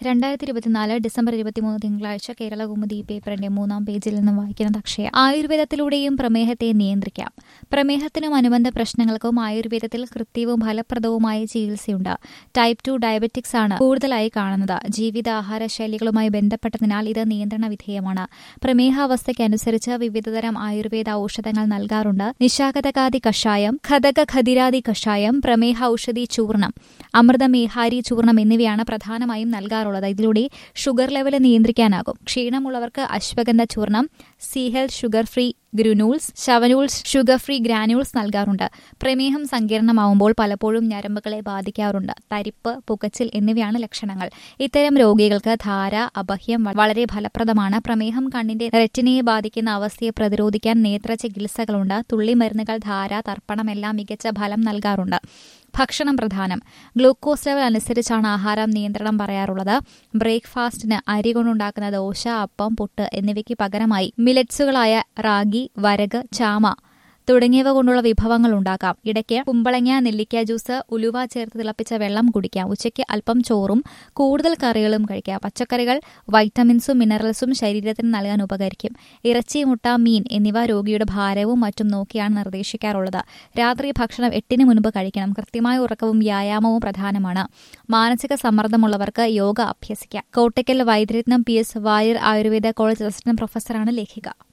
രണ്ടായിരത്തി ഇരുപത്തിനാല് ഡിസംബർ ഇരുപത്തിമൂന്ന് തിങ്കളാഴ്ച കേരള കൗമുദി പേപ്പറിന്റെ മൂന്നാം പേജിൽ നിന്നും വായിക്കുന്നത് അക്ഷയ ആയുർവേദത്തിലൂടെയും പ്രമേഹത്തെ നിയന്ത്രിക്കാം പ്രമേഹത്തിനും അനുബന്ധ പ്രശ്നങ്ങൾക്കും ആയുർവേദത്തിൽ കൃത്യവും ഫലപ്രദവുമായ ചികിത്സയുണ്ട് ടൈപ്പ് ടു ഡയബറ്റിക്സ് ആണ് കൂടുതലായി കാണുന്നത് ജീവിതാഹാര ശൈലികളുമായി ബന്ധപ്പെട്ടതിനാൽ ഇത് നിയന്ത്രണ വിധേയമാണ് പ്രമേഹാവസ്ഥയ്ക്കനുസരിച്ച് വിവിധതരം ആയുർവേദ ഔഷധങ്ങൾ നൽകാറുണ്ട് നിശാഗതകാതി കഷായം ഖതക ഖതിരാതി കഷായം പ്രമേഹ ഔഷധി ചൂർണം അമൃതമേഹാരി ചൂർണം എന്നിവയാണ് പ്രധാനമായും നൽകാറുള്ളത് ഇതിലൂടെ ഷുഗർ ലെവൽ നിയന്ത്രിക്കാനാകും ക്ഷീണമുള്ളവർക്ക് അശ്വഗന്ധ ചൂർണം C health sugar free granules ശവനൂൾസ് ഷുഗർ ഫ്രീ ഗ്രാനുൾസ് നൽകാറുണ്ട് പ്രമേഹം സങ്കീർണമാവുമ്പോൾ പലപ്പോഴും ഞരമ്പുകളെ ബാധിക്കാറുണ്ട് തരിപ്പ് പുകച്ചിൽ എന്നിവയാണ് ലക്ഷണങ്ങൾ ഇത്തരം രോഗികൾക്ക് ധാര അബഹ്യം വളരെ ഫലപ്രദമാണ് പ്രമേഹം കണ്ണിന്റെ റെറ്റിനയെ ബാധിക്കുന്ന അവസ്ഥയെ പ്രതിരോധിക്കാൻ നേത്ര ചികിത്സകളുണ്ട് തുള്ളിമരുന്നുകൾ ധാര തർപ്പണം എല്ലാം മികച്ച ഫലം നൽകാറുണ്ട് ഭക്ഷണം പ്രധാനം ഗ്ലൂക്കോസ് ലെവൽ അനുസരിച്ചാണ് ആഹാരം നിയന്ത്രണം പറയാറുള്ളത് ബ്രേക്ക്ഫാസ്റ്റിന് അരി കൊണ്ടുണ്ടാക്കുന്ന ദോശ അപ്പം പുട്ട് എന്നിവയ്ക്ക് പകരമായി മിലറ്റ്സുകളായ റാഗി വരക് ചാമ തുടങ്ങിയവ കൊണ്ടുള്ള വിഭവങ്ങൾ ഉണ്ടാക്കാം ഇടയ്ക്ക് കുമ്പളങ്ങ നെല്ലിക്ക ജ്യൂസ് ഉലുവ ചേർത്ത് തിളപ്പിച്ച വെള്ളം കുടിക്കാം ഉച്ചയ്ക്ക് അല്പം ചോറും കൂടുതൽ കറികളും കഴിക്കാം പച്ചക്കറികൾ വൈറ്റമിൻസും മിനറൽസും ശരീരത്തിന് നൽകാൻ ഉപകരിക്കും ഇറച്ചി മുട്ട മീൻ എന്നിവ രോഗിയുടെ ഭാരവും മറ്റും നോക്കിയാണ് നിർദ്ദേശിക്കാറുള്ളത് രാത്രി ഭക്ഷണം എട്ടിന് മുൻപ് കഴിക്കണം കൃത്യമായ ഉറക്കവും വ്യായാമവും പ്രധാനമാണ് മാനസിക സമ്മർദ്ദമുള്ളവർക്ക് യോഗ അഭ്യസിക്കാം Kottakkal Vaidyaratnam P S Warrier Ayurveda college assistant പ്രൊഫസറാണ് ലേഖിക